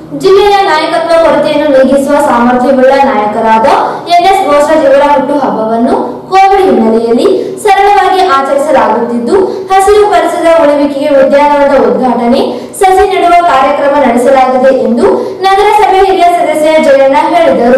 ಜಿಲ್ಲೆಯ ನಾಯಕತ್ವ ಕೊರತೆಯನ್ನು ನೀಗಿಸುವ ಸಾಮರ್ಥ್ಯವುಳ್ಳ ನಾಯಕರಾದ ಎನ್ಎಸ್ ಬೋಸರಾಜ್ ಇವರ ಹುಟ್ಟುಹಬ್ಬವನ್ನು ಕೋವಿಡ್ ಹಿನ್ನೆಲೆಯಲ್ಲಿ ಸರಳವಾಗಿ ಆಚರಿಸಲಾಗುತ್ತಿದ್ದು ಹಸಿರು ಪರಿಸರ ಉಳಿವಿಕೆಗೆ ಉದ್ಯಾನವನದ ಉದ್ಘಾಟನೆ ಸಸಿ ನೆಡುವ ಕಾರ್ಯಕ್ರಮ ನಡೆಸಲಾಗಿದೆ ಎಂದು ನಗರಸಭೆ ಹಿರಿಯ ಸದಸ್ಯ ಜಯಣ್ಣ ಹೇಳಿದರು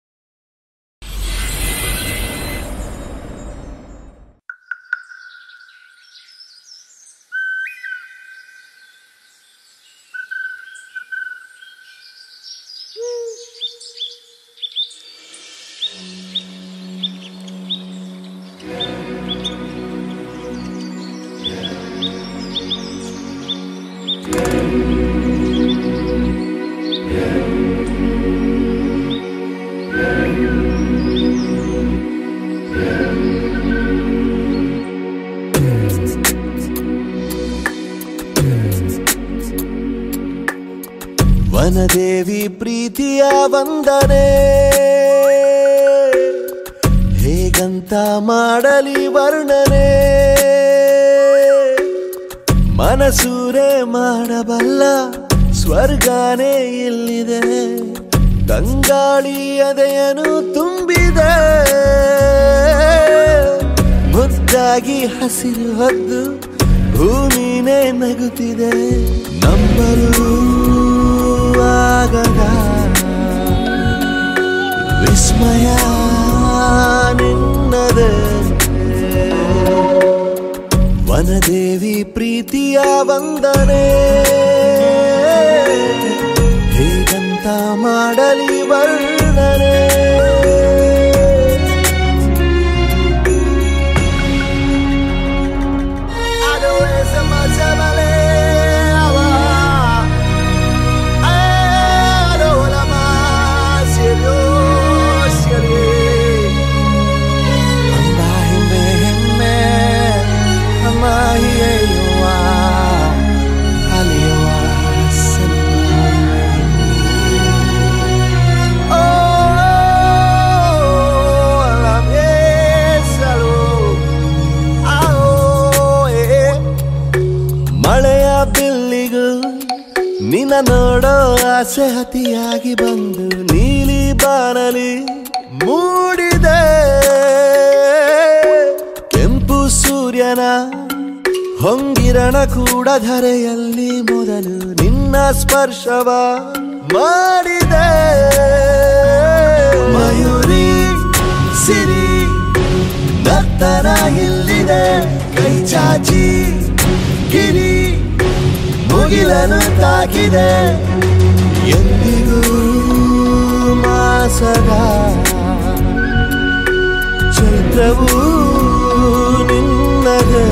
ವನದೇವಿ ಪ್ರೀತಿಯ ವಂದನೆ ಹೇಗಂತ ಮಾಡಲಿ ವರ್ಣನೆ ಮನಸೂರೆ ಮಾಡಬಲ್ಲ ಸ್ವರ್ಗಾನೇ ಇಲ್ಲಿದೆ ತಂಗಾಳಿ ಎದೆಯನು ತುಂಬಿದೆ ಮುದ್ದಾಗಿ ಹಸಿರು ಹೊದ್ದು ಭೂಮಿನೇ ನಗುತ್ತಿದೆ ನಂಬಲು ಆಗದ ವಿಸ್ಮಯ ನಿನ್ನದೆ ವನದೇವಿ ಪ್ರೀತಿಯ ವಂದನೆ ಹೇಗಂತ ಮಾಡಲಿ ವರ್ಣನೆ Adorece más vale agua. Adora más cielo, cielo. Amahime, hime, amahiyewa, aliwa, selma. Oh, la miesa, ಆಹೋ, ಏ. ಮಳೆಯ ಬಿಲ್ಲಿಗೂ ನಿನ್ನ ನೋಡೋ ಆಸೆ ಅತಿಯಾಗಿ ಬಂದು ನೀಲಿ ಬಾನಲಿ ಮೂಡಿದೆ ಕೆಂಪು ಸೂರ್ಯನ ಹೊಂಗಿರಣ ಕೂಡ ಧರೆಯಲ್ಲಿ ಮೊದಲು ನಿನ್ನ ಸ್ಪರ್ಶವ ಮಾಡಿದೆ ಮಯೂರಿ ಸಿರಿ ನರ್ತನ ಇಲ್ಲಿದೆ ಕೈ ಚಾಚಿ ಗಿರಿ ಮುಗಿಲನು ತಾಕಿದೆ ಎಂದಿಗೂ ಮಾಸದ ಚೈತ್ರವೂ ನಿನ್ನದೇ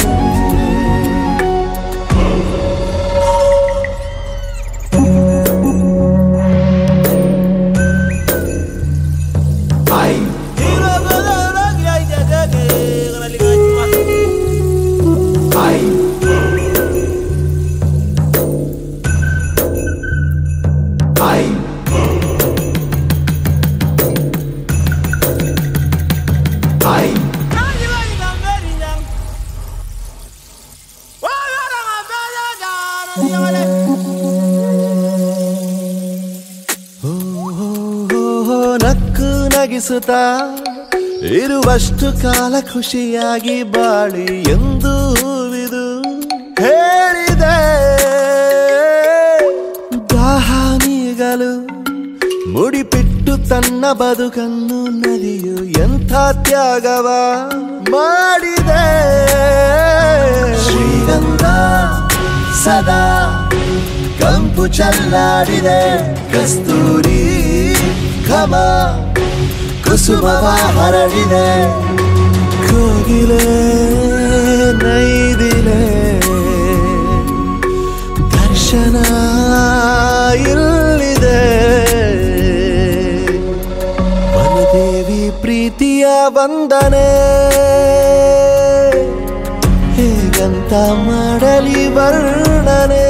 ಓ, ಓ, ಓ, ನಕ್ಕು ನಗಿಸುತ್ತಾ ಇರುವಷ್ಟು ಕಾಲ ಖುಷಿಯಾಗಿ ಬಾಳಿ ಎಂದು ಹೂವಿದು ಹೇಳಿದೆ ದಾಹ ನೀಗಲು ಮುಡಿಪಿಟ್ಟು ತನ್ನ ಬದುಕನ್ನು ನದಿಯು ಎಂಥ ತ್ಯಾಗವ ಮಾಡಿದೆ ಶ್ರೀಗಂಧ ಸದಾ ಕಂಪು ಚಲ್ಲಾಡಿದೆ ಕಸ್ತೂರಿ ಘಮ ಕುಸುಮವ ಹರಡಿದೆ ಕೋಗಿಲೆ ನೈದಿಲೆ ದರ್ಶನ ಇಲ್ಲಿದೆ ವನದೇವಿ ಪ್ರೀತಿಯ ವಂದನೆ ಹೇಗಂತ ಮಾಡಲಿ ವರ್ಣನೆ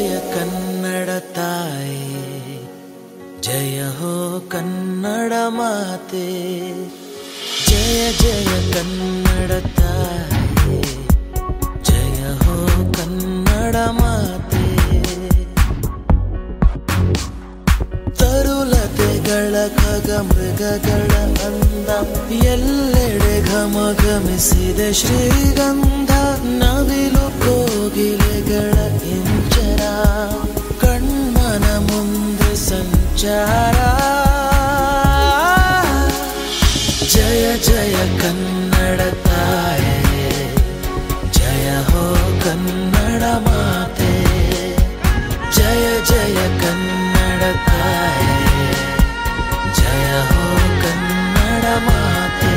ಜಯ ಕನ್ನಡ ತಾಯಿ ಜಯ ಹೋ ಕನ್ನಡ ಮಾತೆ ಜಯ ಜಯ ಕನ್ನಡ ತಾಯಿ ಜಯ ಹೋ ಕನ್ನಡ ಮಾತೆ ತರುಲತೆಗಳ ಖಗ ಮೃಗಗಳ ಅಂದ ಎಲ್ಲೆಡೆ ಘಮ ಘಮಿಸಿದೆ ಶ್ರೀಗಂಧ ನವಿಲು ಕೋಗಿಲೆಗಳ ಇಂಚರ ಕಣ್ಮನ ಮುಂದೆ ಸಂಚಾರ ಜಯ ಜಯ ಕನ್ನಡ ತಾಯೇ ಜಯ ಹೋ ಕನ್ನಡ ಮಾತೆ ಜಯ ಜಯ ಕನ್ನಡ ತಾಯೇ ಜಯ ಹೋ ಕನ್ನಡ ಮಾತೆ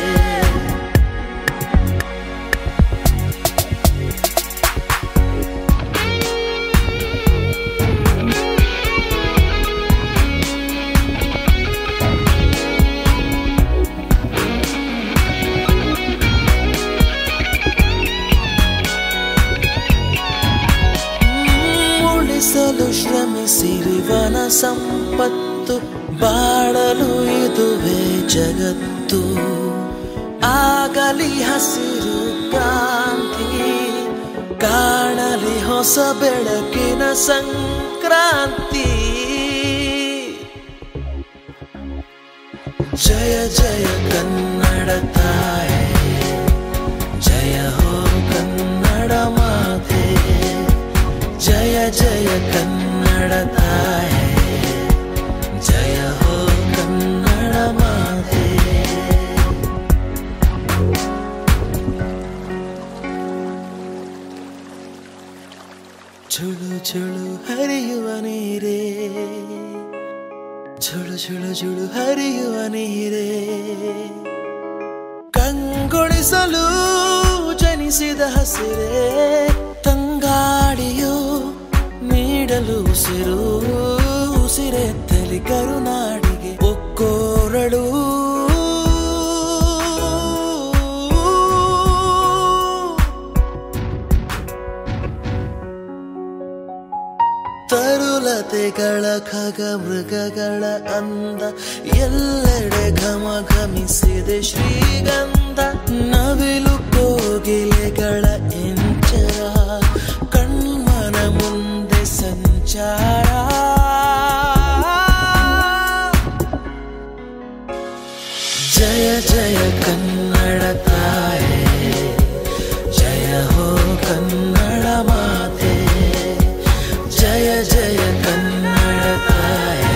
ಉಳಿಸಲು ಶ್ರಮಿಸಿರಿ ವನ ಸಂಪತ್ತು ಬಾಳಲು ಇದುವೇ ಜಗತ್ತು ಆಗಲಿ ಹಸಿರು ಕಾಂತಿ ಕಾಣಲಿ ಹೊಸ ಬೆಳಕಿನ ಸಂಕ್ರಾಂತಿ ಜಯ ಜಯ ಕನ್ನಡ ತಾಯೇ ಜಯ ಹೋ ಕನ್ನಡ ಮಾತೆ ಜಯ ಜಯ ಕನ್ನಡ ತಾಯೇ ಜಯ ಹೋ ಕನ್ನಡ ಮಾತೆ ಝುಳು ಝುಳು ಹರಿಯುವ ನೀರೇ ಝುಳು ಝುಳು ಝುಳು ಹರಿಯುವ ನೀರೇ ಕಂಗೊಳಿಸಲು ಜನಿಸಿದ ಹಸಿರೇ ತಂಗಾಡಿಯು ನೀಡಲು ಉಸಿರು ಉಸಿರೆತ್ತಲಿ ಕರುನಾಡಿಗೆ ಒಕ್ಕೋರಳು ತರುಲತೆಗಳ ಖಗ ಮೃಗಗಳ ಅಂದ ಎಲ್ಲೆಡೆ ಘಮ ಘಮಿಸಿದೆ ಶ್ರೀಗಂಧ ನವಿಲು ಕೋಗಿಲೆಗಳ ಇಂಚರ ಕಣ್ಮನ ಮುಂದೆ ಸಂಚಾರ ಜಯ ಜಯ ಕನ್ನಡ ತಾಯೇ ಜಯ ಹೋ ಕನ್ನಡ ಮಾತೆ ಜಯ ಜಯ ಕನ್ನಡ ತಾಯೇ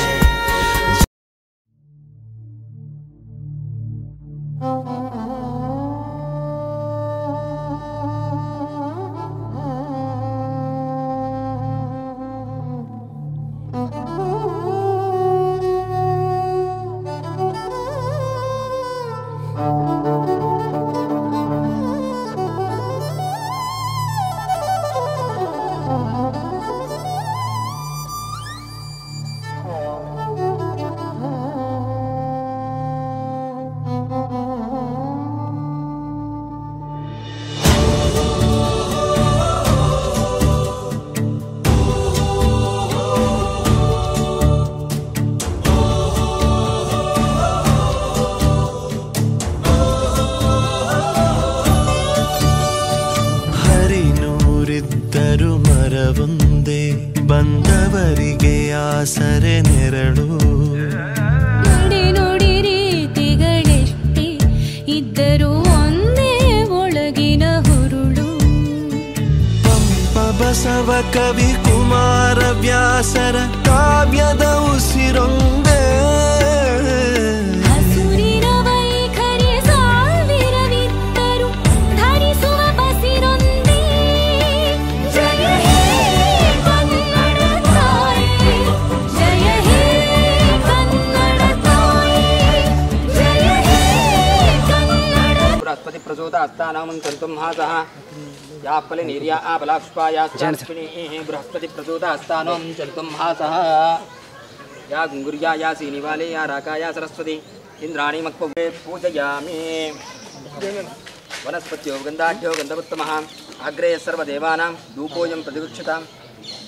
ಹರಿನೂರಿದ್ದರು ಮರವೊಂದೇ ಬಂದವರಿಗೆ ಆಸರೆ ನೆರಳು ನೋಡಿ ನೋಡಿ ರೀತಿಗಳೆಷ್ಟೇ ಇದ್ದರೂ ಒಂದೇ ಒಳಗಿನ ಹುರುಳು ಪಂಪ ಬಸವ ಕವಿ ಕುಮಾರ ವ್ಯಾಸರ ಕಾವ್ಯದ ಉಸಿರೊಂದೇ ಹಸುರಿನ ವೈಖರಿ ಸಾವಿರವಿದ್ದರೂ ಧರಿಸುವ ಬಸಿರೊಂದೇ ಜಯ ಹೇ ಕನ್ನಡ ತಾಯಿ ಜಯ ಹೇ ಕನ್ನಡ ತಾಯಿ ಜಯ ಹೇ ಕನ್ನಡ ಬೃಹಸ್ಪತಿ ಪ್ರಸೂತ ಹಸ್ತಾನಾಮಂ ತಂತುಂ ಹಾಸಃ ಯಾಪ್ಪಲೆ ನಿರ್ಯಾ ಆಬಲಾಕ್ಷ್ಪಾಯಾಶ್ಚಾಸ್ಮಿನೀಃ ಬೃಹಸ್ಪತಿ ಪ್ರಸೂತ ಹಸ್ತಾನಂ ಚಲಿತುಂ ಹಾಸಃ ಯಾ ಗುಂಗುರ್ಯಾ ಯಾ ಸೀನಿವಾಲೆ ಯಾ ರಾಕಾಯ ಸರಸ್ವತಿ ಇಂದ್ರಾಣಿ ಮಕ್ಪವೇ ಪೂಜಯಾಮಿ ವನಸ್ಪತ್ಯೋ ಗಂಧಾಢ್ಯೋ ಗಂಧವತ್ತಮಃ ಅಗ್ರೆ ಸರ್ವದೇವಾನಾಂ ಧೂಪೋಯಂ ಪ್ರತಿಗೃಕ್ಷತಾಂ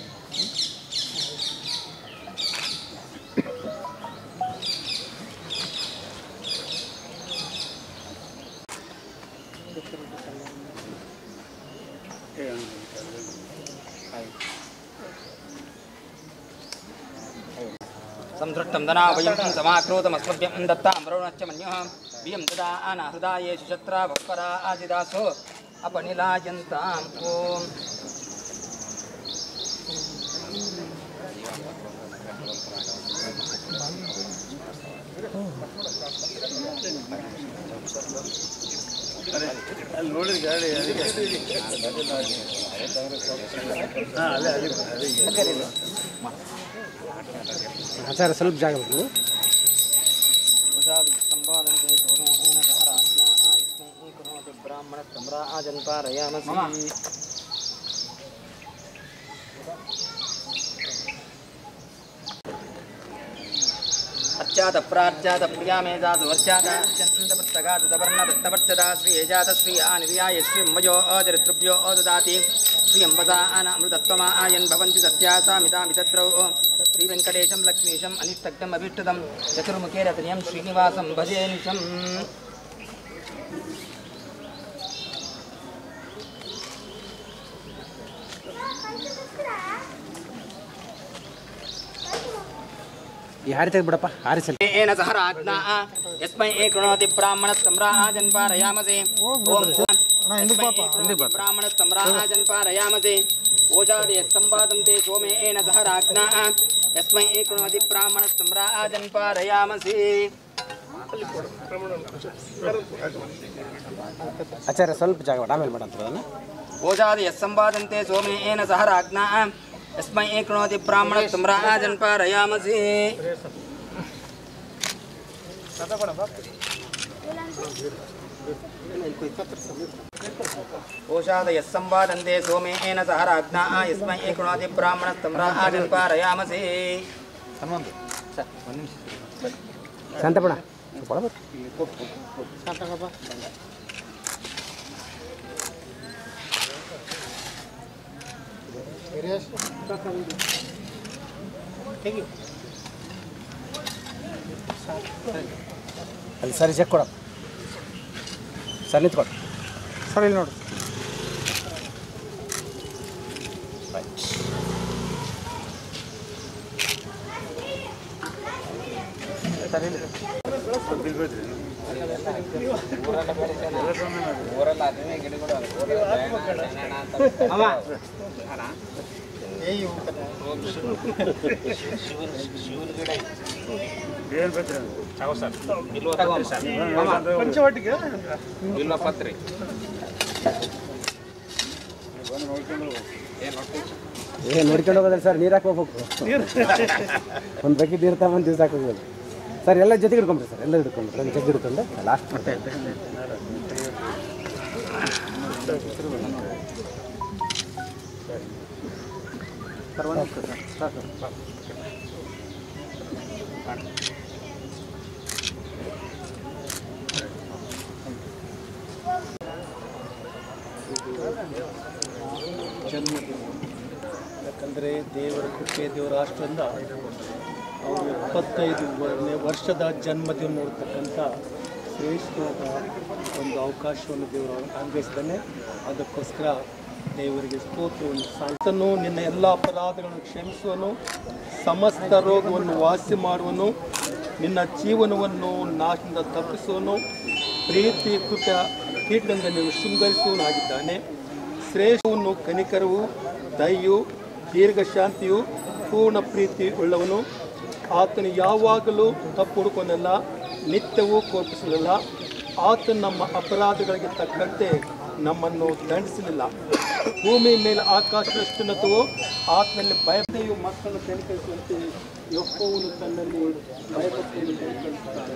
संसृष्टं दनाभयं समाक्रोतमस्मभ्यं दत्तां वरुणश्च मन्युः बियं ददा आना हृदायेषु शत्रा भक्परा आदिदासो अपनिलायन्ताम् ॐ ಆಚಾರ ಸ್ವಲ್ಪ ಜಾಗ ಬೇಕು ಸಂಪಾದನೆ ಸೋಮೇನ ಸಹ ರಾಜ್ಞಾ ಯಸ್ಮೈ ಕುರುಮತಿ ಬ್ರಾಹ್ಮಣ ತಮ್ರಾ ಆಜನ್ಪಾರಯಾಮಸಿ ಅಚ್ಚಾತ ಪ್ರಾಚ್ಯಾತ ಪ್ರಿಯಾಮೇಜಾತ ವರ್ಚಾತ ಚಂದಪುಸ್ತಕಾತ ತವರ್ಣ ದತ್ತವರ್ಚದ ಶ್ರೀ ಯಜಾತ ಶ್ರೀ ಆನಿರ್ಯಾಯ ಶ್ರೀ ಮಜೋ ಅಜರಿತೃಭ್ಯೋ ದದಾತಿ ಶ್ರೀ ಅಂಬಸಾ ಆನ ಅಮೃತತ್ವಮ ಆಯನ್ ಭವಂತಿ ಸತ್ಯಾಸಾ ಮಿತಾ ಮಿತತ್ರೌ ಶ್ರೀ ವೆಂಕಟೇಶಂ ಲಕ್ಷ್ಮೀಶಂ ಅನಿಷ್ಟಕ್ತಂ ಅಭೀಷ್ಟದಂ ಚತುರ್ಮುಖೇ ರತನಿಯಂ ಶ್ರೀನಿವಾಸಂ ಭಜೇ ನಿಶಂ ಈ ಹಾರಿ ತೆಗ್ಬಿಡಪ್ಪ ಹಾರಿ ಸ್ವಲ್ಪ ಏನ ಸಹ ರಾಜ್ಞಾ ಯಸ್ಮೈ ಏ ಕೃಣೋತಿ ಬ್ರಾಹ್ಮಣ ಸಂಭ್ರಾಜನ್ಪಾರಯಾಮಸೆ ಓಂ ಬ್ರಾಹ್ಮಣ ಸಂಭ್ರಾಜನ್ಪಾರಯಾಮಸೆ ಓಜಾದಿ ಸಂವಾದಂತೆ ಸೋಮೇ ಏನ ಸಹ ರಾಜ್ಞಾ ಯಸ್ಮೈ ಏ ಕೃಣೋತಿ ಬ್ರಾಹ್ಮಣ ಸಂಭ್ರಾಜನ್ಪಾರಯಾಮಸೆ ಆಚಾರ್ಯ ಸ್ವಲ್ಪ ಜಾಗ ಬೇಡ ಆಮೇಲೆ ಮಾಡಂತ ಅದನ್ನು ಓಜಾದಿ ಸಂವಾದಂತೆ ಸೋಮೇ ಏನ ಸಹ ರಾಜ್ಞಾ ಯಸ್ಮೈ ಏ ಕೃಣೋತಿ ಬ್ರಾಹ್ಮಣ ಸಂಭ್ರಾಜನ್ಪಾರಯಾಮಸೆ ओषादय संवादन्ते सोमेन सह राज्ञा यस्मै कृणोति ब्राह्मणस्तम्राजन्पारयामसे ಶಾಂತಪಡ ಸ್ವಲ್ಪ ಅಲ್ಲಿ ಸರಿ ಚೆಕ್ ಕೊಡಪ್ಪ ಸರ್ ನಿಂತ್ಕೊಡು ಸರ್ ಇಲ್ಲಿ ನೋಡಿ ಏ ನೋಡ್ಕೊಂಡು ಹೋಗೋದಲ್ಲ ಸರ್ ನೀರು ಹಾಕೋಬೇಕು ಒಂದು ಬಕೆಟ್ ನೀರು ತಗೊಂಡು ದಿವಸ ಹಾಕೋಬೋದು ಸರ್ ಎಲ್ಲ ಜೊತೆಗೆ ಹಿಡ್ಕೊಂಡ್ರಿ ಸರ್ ಎಲ್ಲ ಹಿಡ್ಕೊಂಡು ಒಂದು ಜಗ್ ಹಿಡ್ಕೊಂಡು ಲಾಸ್ಟ್ ಜನ್ಮದಿನ ಯಾಕಂದರೆ ದೇವರ ಕೃಪೆ ದೇವರ ಆಶ್ರದಿಂದ ಅವರು ಎಪ್ಪತ್ತೈದು ವರ್ನೆ ವರ್ಷದ ಜನ್ಮದಿನ ನೋಡ್ತಕ್ಕಂಥ ಶ್ರೇಷ್ಠವಾದ ಒಂದು ಅವಕಾಶವನ್ನು ದೇವರು ಅನುಭವಿಸಿದ್ದಾನೆ ಅದಕ್ಕೋಸ್ಕರ ದೇವರಿಗೆ ಸ್ತೋತ್ರವನ್ನು ಸಾಲ್ತನು ನಿನ್ನ ಎಲ್ಲ ಅಪರಾಧಗಳನ್ನು ಕ್ಷಮಿಸುವನು ಸಮಸ್ತ ರೋಗವನ್ನು ವಾಸಿ ಮಾಡುವನು ನಿನ್ನ ಜೀವನವನ್ನು ನಾಶದಿಂದ ತಪ್ಪಿಸುವನು ಪ್ರೀತಿ ಕೃತ ಕೀಟದಿಂದ ನೀನು ಶೃಂಗರಿಸುವನಾಗಿದ್ದಾನೆ ಶ್ರೇಷ್ಠವನ್ನು ಕನಿಕರವು ದಯೆಯು ದೀರ್ಘ ಶಾಂತಿಯು ಪೂರ್ಣ ಪ್ರೀತಿ ಉಳ್ಳವನು ಆತನು ಯಾವಾಗಲೂ ತಪ್ಪು ಹುಡುಕೋನಲ್ಲ ನಿತ್ಯವೂ ಕೋಪಿಸಲಿಲ್ಲ ಆತನು ನಮ್ಮ ಅಪರಾಧಗಳಿಗೆ ತಕ್ಕಂತೆ ನಮ್ಮನ್ನು ದಂಡಿಸಲಿಲ್ಲ ಭೂಮಿ ಮೇಲೆ ಆಕಾಶದಷ್ಟುನ್ನತವೋ ಆತನಲ್ಲಿ ಭಯದೆಯು ಮಕ್ಕಳನ್ನು ಕನಿಕರಿಸುವಂತೆ ಯೊಪ್ಪವನ್ನು ತನ್ನಲ್ಲಿ ಭಯಭಕ್ತಿಯನ್ನು ಕನಿಕರಿಸುತ್ತಾನೆ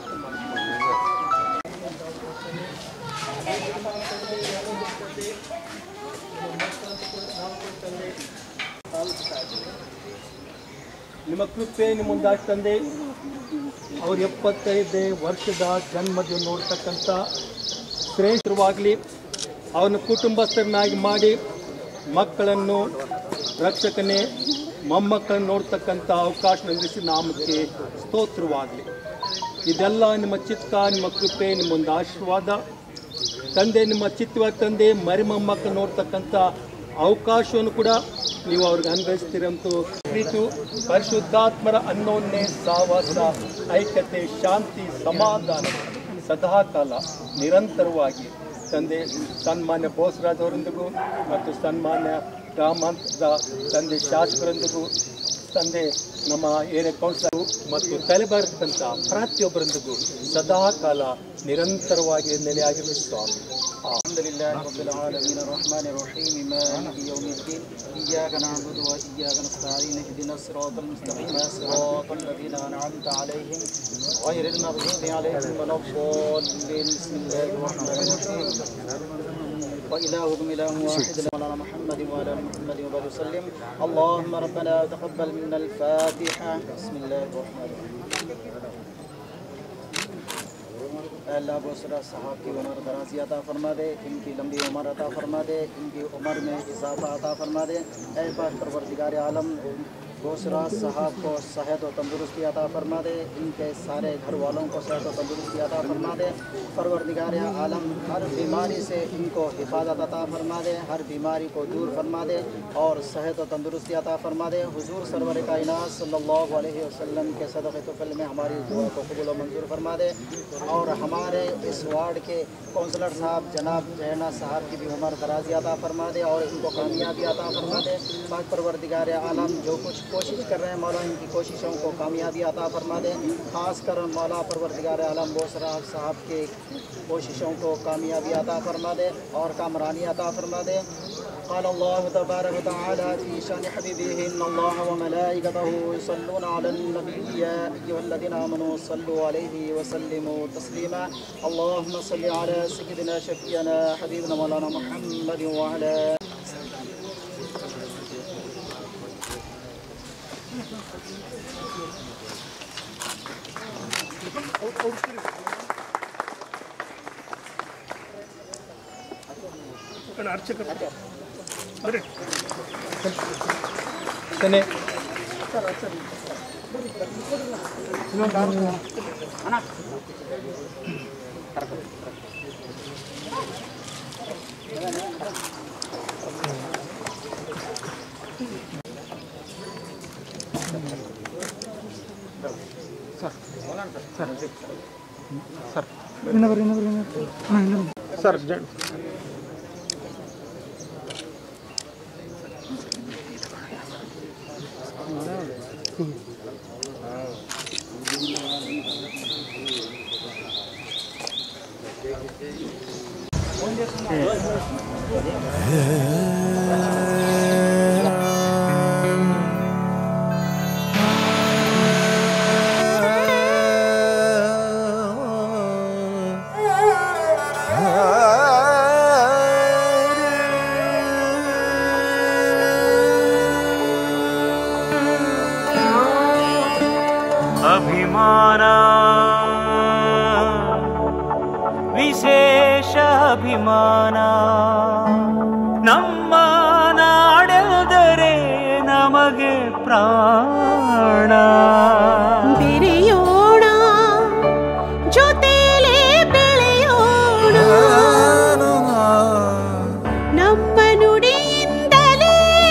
ನಿಮ್ಮ ಕೃಪೆ ನಿಮ್ಮೊಂದಾಗಿ ತಂದೆ ಅವ್ರ ಎಪ್ಪತ್ತೈದೇ ವರ್ಷದ ಜನ್ಮದಿನ ನೋಡ್ತಕ್ಕಂಥ ಶ್ರೇಷ್ಠವಾಗಲಿ ಅವನ ಕುಟುಂಬಸ್ಥರನ್ನಾಗಿ ಮಾಡಿ ಮಕ್ಕಳನ್ನು ರಕ್ಷಕನೇ ಮೊಮ್ಮಕ್ಕಳನ್ನು ನೋಡ್ತಕ್ಕಂಥ ಅವಕಾಶ ನಿಲ್ಲಿಸಿ ನಾಮಕ್ಕೆ ಸ್ತೋತ್ರವಾಗಲಿ ಇದೆಲ್ಲ ನಿಮ್ಮ ಚಿತ್ತ ನಿಮ್ಮ ಕೃಪೆ ನಿಮ್ಮೊಂದು ಆಶೀರ್ವಾದ ತಂದೆ ನಿಮ್ಮ ಚಿತ್ತವಾದ ತಂದೆ ಮರಿ ಮೊಮ್ಮಕ್ಕಳು ನೋಡ್ತಕ್ಕಂಥ ಅವಕಾಶವನ್ನು ಕೂಡ ನೀವು ಅವ್ರಿಗೆ ಅನ್ವಯಿಸ್ತೀರಂತೂ ಪ್ರೀತು ಪರಿಶುದ್ಧಾತ್ಮರ ಅನ್ನೋನ್ನೇ ಸಾವಾಸ ಐಕ್ಯತೆ ಶಾಂತಿ ಸಮಾಧಾನ ಸದಾಕಾಲ ನಿರಂತರವಾಗಿ ತಂದೆ ಸನ್ಮಾನ್ಯ ಬೋಸರಾಜ್ ಅವರೊಂದಿಗೂ ಮತ್ತು ಸನ್ಮಾನ್ಯ ಗ್ರಾಮಾಂತರದ ತಂದೆ ಶಾಸಕರೊಂದಿಗೂ ತಂದೆ ನಮ್ಮ ಏರಿಯಾ ಕೌನ್ಸಿಲರು ಮತ್ತು ತಲೆಬಾರತಕ್ಕಂಥ ಪ್ರತಿಯೊಬ್ಬರೊಂದಿಗೂ ಸದಾ ಕಾಲ ನಿರಂತರವಾಗಿ ನೆಲೆಯಾಗಿರಲಿ ಸ್ವಾಮಿ الحمد لله رب العالمين الرحمن الرحيم مالك يوم الدين إياك نعبد وإياك نستعين اهدنا الصراط المستقيم صراط الذين أنعمت عليهم غير المغضوب عليهم ولا الضالين بسم الله الرحمن الرحيم وإلهكم إله واحد على محمد وعلى آل محمد وبارك وسلم اللهم ربنا تقبل منا الفاتحة بسم الله الرحمن الرحيم अल्लाह बसरा साहब की उम्र दराजी अता फरमा दे इनकी लंबी उम्र अता फरमा दे इनकी उम्र में इजाफा अता फरमा दे ऐ पाक परवरदिगार आलम बोसरा साहब को सेहत और तंदुरुस्ती अता फरमा दे इनके सारे घर वालों को सेहत और तंदुरुस्ती अता फरमा दे परवरदिगार आलम हर बीमारी से इनको हिफाजत अता फरमा दे हर बीमारी को दूर फरमा दे और सेहत और तंदुरुस्ती अता फरमा दे हुजूर सरवर कायनात सल्लल्लाहु अलैहि वसल्लम के सदक़ तुफल में हमारी दुआ को कबूल और मंजूर फरमा दे और हमारे इस वार्ड के काउंसलर साहब जनाब जैना साहब की भी उम्र दराजी अता फरमा दे और इनको कामयाबी अता फरमा दे पाक परवरदिगार आलम जो कुछ कोशिश कर रहे हैं मौला इनकी कोशिशों को कामयाबी अता फरमा दे खास कर मौला परवरदिगार आलम बोसरा साहब के कोशिशों को कामयाबी अता फरमा दे और कामरानी अता फरमा दे قال الله تبارك وتعالى في شان حبيبه إن الله وملائكته يصلون على النبي يا أيها الذين آمنوا صلوا عليه وسلموا تسليما اللهم صل على سيدنا شفينا حبيبنا مولانا محمد وعلى ತಾನೆ ಅಭಿಮಾನ ವಿಶೇಷ ಅಭಿಮಾನ ನಮ್ಮ ನಾಡೆದರೆ ನಮಗೆ ಪ್ರಾಣ ಬೆರೆಯೋಣ ಜೊತೆಲೇ ಬೆಳೆಯೋಣ ನಮ್ಮ ನುಡಿಯಿಂದಲೇ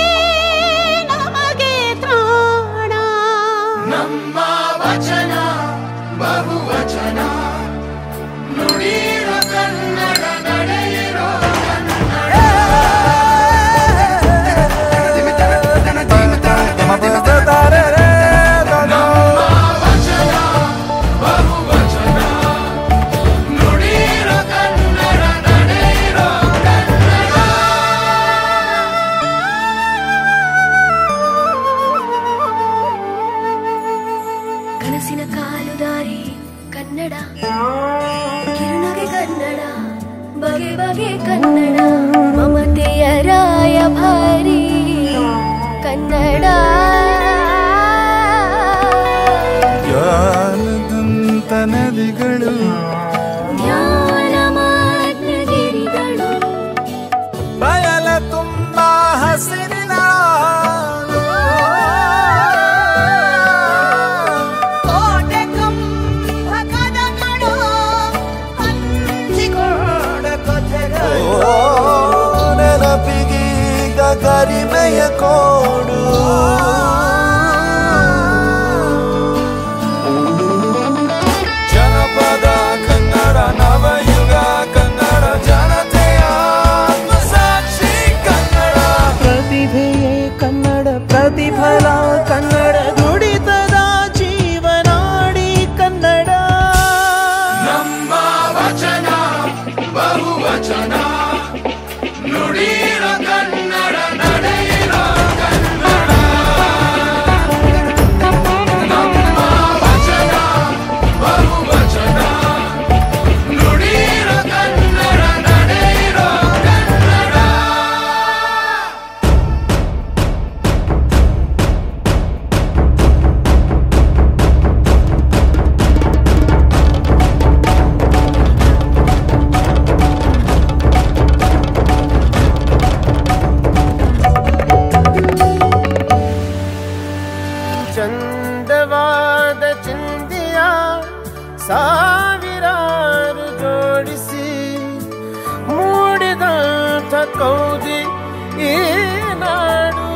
ನಮಗೆ ತ್ರಾಣ ನಮ್ಮ ವಚನ ಬಹುವಚನ ನುಡಿಯಿರೋ ಕನ್ನಡ ನಡೆಯಿರೋ ಕನ್ನಡ ಗರಿಮೆಯ ಕೋಡು ಜನಪದ ಕನ್ನಡ ನವಯುಗ ಕನ್ನಡ ಜನತೆಯ ಆತ್ಮಸಾಕ್ಷಿ ಕನ್ನಡ ಪ್ರತಿಭೆಯೇ ಕನ್ನಡ ಪ್ರತಿಫಲ ಕನ್ನಡ ದುಡಿತದ ಜೀವನಾಡಿ ಕನ್ನಡ ನಮ್ಮ ವಚನ ಬಹುವಚನ ನುಡಿಯಿರೋ ಕನ್ನಡ ನಡೆಯಿರೋ ಕನ್ನಡ ನಮ್ಮ ವಚನ ಬಹುವಚನ ನುಡಿಯಿರೋ ಕನ್ನಡ ನಡೆಯಿರೋ ಕನ್ನಡ ಚಂದವಾದ ಚಿಂದಿಯ ಸಾವಿರಾರು ಜೋಡಿಸಿ ಮೂಡಿದಂಥ ಕೌದಿ ಈ ನಾಡು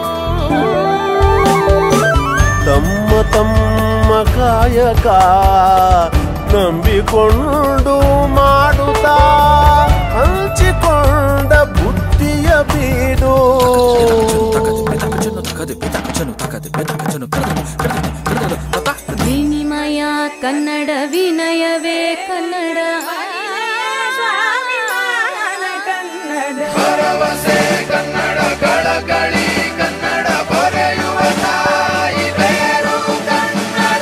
ತಮ್ಮ ತಮ್ಮ ಕಾಯಕ ನಂಬಿಕೊಂಡು ಮಾಡುತ್ತಾ ಹಂಚಿಕೊಂಡ ಬುದ್ಧಿಯ ಬೀಡು ವಿನಿಮಯ ಕನ್ನಡ ವಿನಯವೇ ಕನ್ನಡ ಭರವಸೆ ಕನ್ನಡ ಕಳಕಳಿ ಕನ್ನಡ ಬರೆಯುವ ತಾಯಿ ಬೇರು ಕನ್ನಡ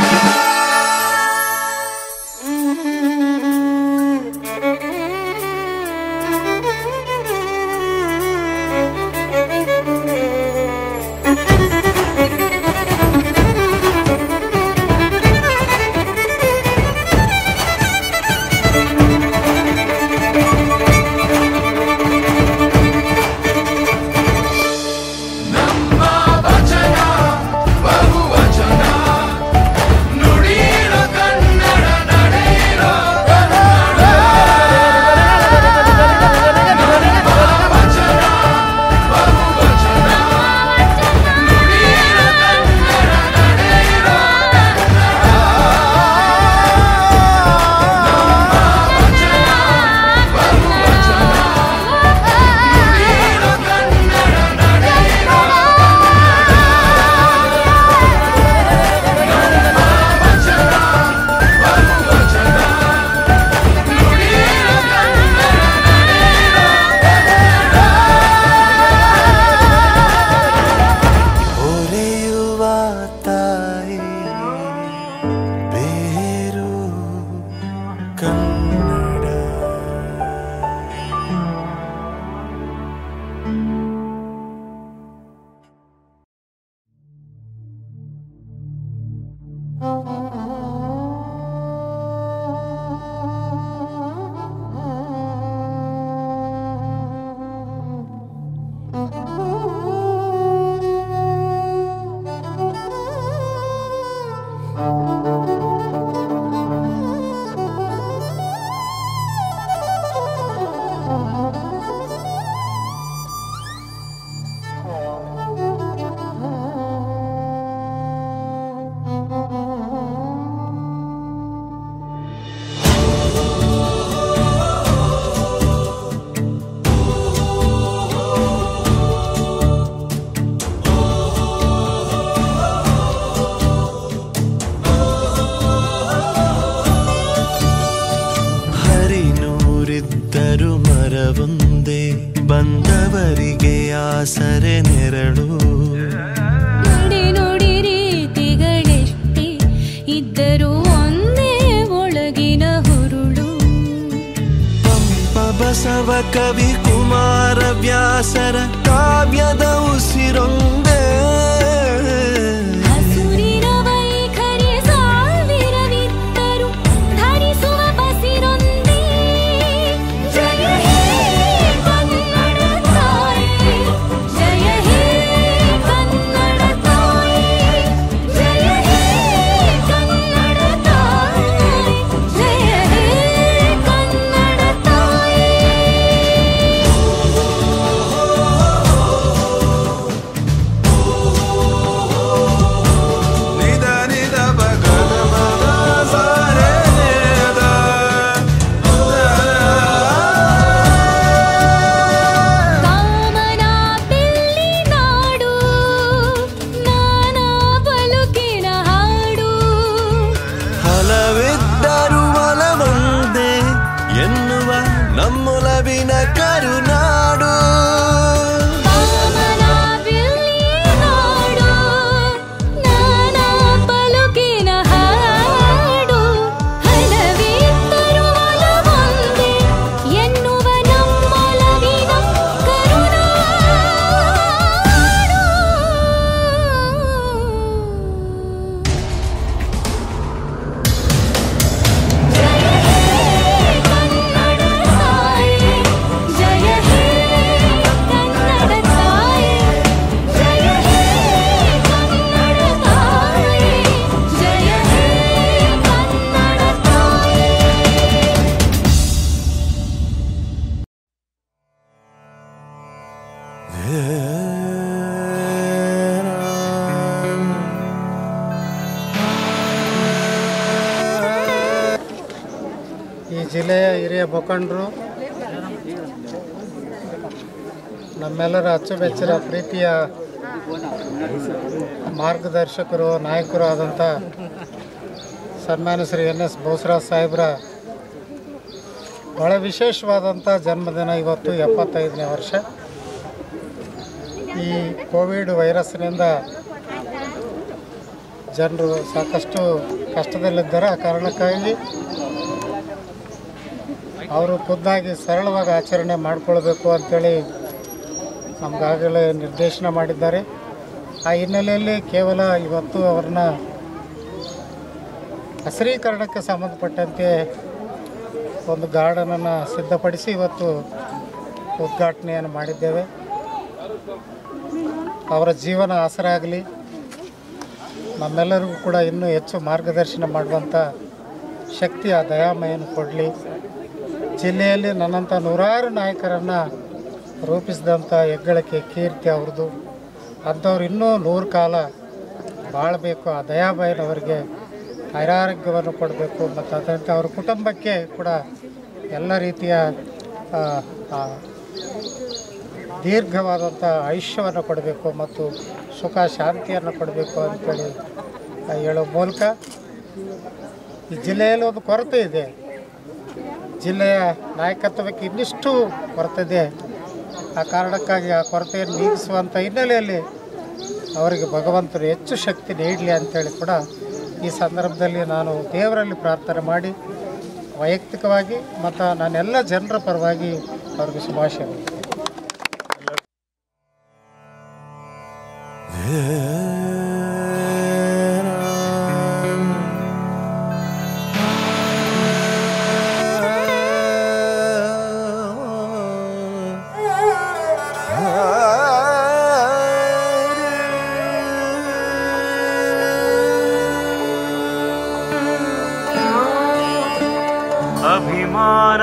ನಮ್ಮ ವಚನ ಬಹುವಚನ ನುಡಿಯಿರೋ ಕನ್ನಡ ನಡೆಯಿರೋ ಕನ್ನಡ ನಮ್ಮ ವಚನ ಬಹುವಚನ ನುಡಿಯಿರೋ ಕನ್ನಡ ನಡೆಯಿರೋ ಕನ್ನಡ ನಮ್ಮ ವಚನ ಬಹುವಚನ ನುಡಿಯಿರೋ ಕನ್ನಡ ನಡೆಯಿರೋ ಹೊರೆಯುವ ತಾಯಿ ಬೇರು ಕನ್ನಡ ಹರಿನೂರಿದ್ದರು ಮರವೊಂದೇ ಬಂದವರಿಗೆ ಆಸರೆ ನೆರಳು ನುಡಿ ನುಡಿ ರೀತಿಗಳೆಷ್ಟೇ ಇದ್ದರೂ ಒಂದೇ ಒಳಗಿನ ಹುರುಳು ಪಂಪ ಬಸವ ಕವಿ ಕುಮಾರ ವ್ಯಾಸರ ಕಾವ್ಯದ ಉಸಿರೊಂದೇ ಹಸುರಿನ ವೈಖರಿ ಸಾವಿರವಿದ್ದರು ಧರಿಸುವ ಬಸಿರೊಂದೇ ಜಯ ಹೇ ಕನ್ನಡ ತಾಯಿ ಜಯ ಹೇ ಕನ್ನಡ ತಾಯಿ ಜಯ ಹೇ ಕನ್ನಡ ತಾಯಿ ಜಯ ಹೇ ಕನ್ನಡ ತಾಯಿ ಜಿಲ್ಲೆಯ ಹಿರಿಯ ಮುಖಂಡರು ನಮ್ಮೆಲ್ಲರ ಅಚ್ಚುಮೆಚ್ಚಿನ ಪ್ರೀತಿಯ ಮಾರ್ಗದರ್ಶಕರು ನಾಯಕರು ಆದಂಥ ಸನ್ಮಾನ್ಯ ಶ್ರೀ ಎನ್ ಎಸ್ ಬೋಸರಾಜ್ ಸಾಹೇಬ್ರ ಭಾಳ ವಿಶೇಷವಾದಂಥ ಜನ್ಮದಿನ ಇವತ್ತು ಎಪ್ಪತ್ತೈದನೇ ವರ್ಷ ಈ ಕೋವಿಡ್ ವೈರಸ್ನಿಂದ ಜನರು ಸಾಕಷ್ಟು ಕಷ್ಟದಲ್ಲಿದ್ದಾರೆ ಆ ಕಾರಣಕ್ಕಾಗಿ ಅವರು ಖುದ್ದಾಗಿ ಸರಳವಾಗಿ ಆಚರಣೆ ಮಾಡಿಕೊಳ್ಬೇಕು ಅಂಥೇಳಿ ನಮಗಾಗಲೇ ನಿರ್ದೇಶನ ಮಾಡಿದ್ದಾರೆ ಆ ಹಿನ್ನೆಲೆಯಲ್ಲಿ ಕೇವಲ ಇವತ್ತು ಅವ್ರನ್ನ ಹಸಿರೀಕರಣಕ್ಕೆ ಸಂಬಂಧಪಟ್ಟಂತೆ ಒಂದು ಗಾರ್ಡನನ್ನು ಸಿದ್ಧಪಡಿಸಿ ಇವತ್ತು ಉದ್ಘಾಟನೆಯನ್ನು ಮಾಡಿದ್ದೇವೆ ಅವರ ಜೀವನ ಆಸರೆ ಆಗಲಿ ನಮ್ಮೆಲ್ಲರಿಗೂ ಕೂಡ ಇನ್ನೂ ಹೆಚ್ಚು ಮಾರ್ಗದರ್ಶನ ಮಾಡುವಂಥ ಶಕ್ತಿ ಆ ದಯಾಮಯನ್ನು ಕೊಡಲಿ ಜಿಲ್ಲೆಯಲ್ಲಿ ನನ್ನಂಥ ನೂರಾರು ನಾಯಕರನ್ನು ರೂಪಿಸಿದಂಥ ಹೆಗ್ಗಳಿಕೆ ಕೀರ್ತಿ ಅವ್ರದ್ದು ಅಂಥವ್ರು ಇನ್ನೂ ನೂರು ಕಾಲ ಬಾಳಬೇಕು ಆ ದಯಾಬಾಯಿನವರಿಗೆ ಆರೋಗ್ಯವನ್ನು ಕೊಡಬೇಕು ಮತ್ತು ಅದರಂತೆ ಅವ್ರ ಕುಟುಂಬಕ್ಕೆ ಕೂಡ ಎಲ್ಲ ರೀತಿಯ ಆ, ಆ, ದೀರ್ಘವಾದಂಥ ಆಯುಷ್ಯವನ್ನು ಕೊಡಬೇಕು ಮತ್ತು ಸುಖ ಶಾಂತಿಯನ್ನು ಕೊಡಬೇಕು ಅಂತೇಳಿ ಆ, ಹೇಳೋ ಮೂಲಕ ಈ ಜಿಲ್ಲೆಯಲ್ಲಿ ಒಂದು ಕೊರತೆ ಇದೆ ಜಿಲ್ಲೆಯ ನಾಯಕತ್ವಕ್ಕೆ ಇನ್ನಿಷ್ಟು ಕೊರತೆ ಇದೆ ಆ ಕಾರಣಕ್ಕಾಗಿ ಆ ಕೊರತೆಯನ್ನು ನೀಗಿಸುವಂಥ ಹಿನ್ನೆಲೆಯಲ್ಲಿ ಅವರಿಗೆ ಭಗವಂತನು ಹೆಚ್ಚು ಶಕ್ತಿ ನೀಡಲಿ ಅಂತೇಳಿ ಕೂಡ ಈ ಸಂದರ್ಭದಲ್ಲಿ ನಾನು ದೇವರಲ್ಲಿ ಪ್ರಾರ್ಥನೆ ಮಾಡಿ ವೈಯಕ್ತಿಕವಾಗಿ ಮತ್ತು ನಾನೆಲ್ಲ ಜನರ ಪರವಾಗಿ ಅವ್ರಿಗೆ ಶುಭಾಶಯ ಅಭಿಮಾನ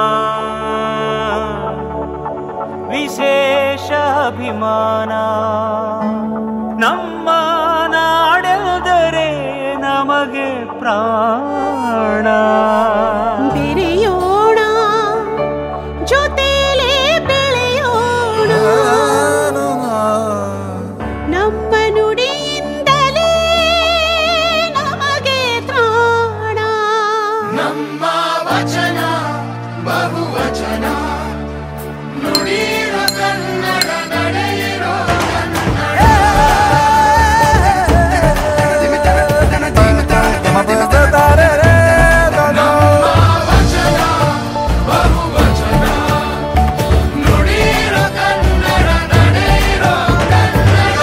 ವಿಶೇಷ ಅಭಿಮಾನ ನಮ್ಮ ನಾಡೆದರೆ ನಮಗೆ ಪ್ರಾಣ ಬೆರೆಯೋಣ ಜೊತೆಲೇ ಬೆಳೆಯೋಣ ನಮ್ಮ ನುಡಿಯಿಂದಲೇ ನಮಗೆ ತ್ರಾಣ ನಮ್ಮ ವಚನ ಬಹುವಚನ ನುಡಿಯಿರೋ ಕನ್ನಡ ನಡೆಯಿರೋ ನಮ್ಮ ವಚನ ಬಹುವಚನ ನುಡಿಯಿರೋ ಕನ್ನಡ ನಡೆಯಿರೋ ಕನ್ನಡ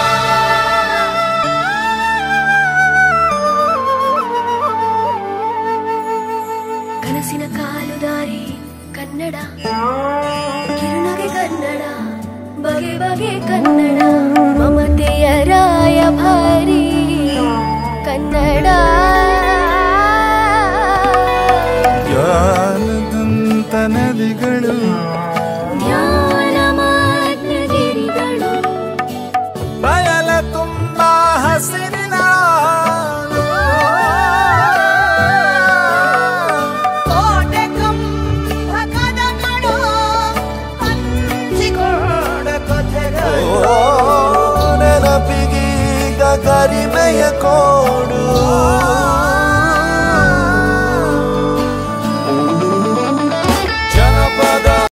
ಕನಸಿನ ಕಾಲುದಾರಿ ಕನ್ನಡ ಕಿರುನಗೆ ಕನ್ನಡ ಬಗೆ ಬಗೆ ಕನ್ನಡ ಮಮತೆಯ ರಾಯಭಾರಿ ಕನ್ನಡ ಜ್ಞಾನದಂತ ನದಿಗಳು ಜ್ಞಾನ ಮಾರ್ಗಗಿರಿಗಳು ಬಯಲ ತುಂಬ ಹಸಿರಿನ ಕೋಟೆ ಕಂಬ ಕದಗಳು ಹಂಚಿಕೊಂಡ ಓ, ನೆನಪಿಗೀಗ ಕರಿಮೆಯ ಕೋ